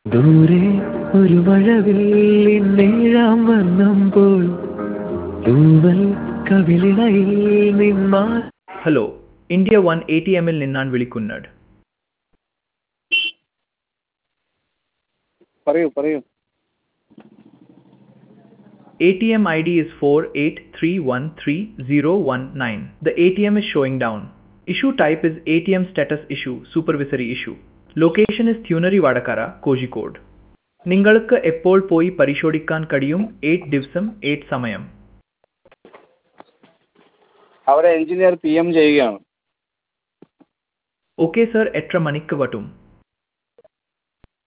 ദൂരെ ഒരു മഴവില്ലിൻ നീഴാം വന്നപ്പോൾ തൂവൽ കവിളിണയിൽ നിന്മാ hello India one A T എമ്മിൽ നിന്നാണ് വിളിക്കുന്നത് പറയൂ പറയൂ ATM ID is 48313019. The ATM is showing down. Issue type is ATM status issue, supervisory issue. Location is Thunari Vadakara, Kozhikode. നിങ്ങൾക്ക് എപ്പോൾ പോയി പരിശോധിക്കാൻ കഴിയും എയ്റ്റ് ദിവസം എയ്റ്റ് സമയം അവിടെ എഞ്ചിനീയർ പി എം ചെയ്യുകയാണ് ഓക്കെ സർ എത്ര മണിക്ക് വട്ടും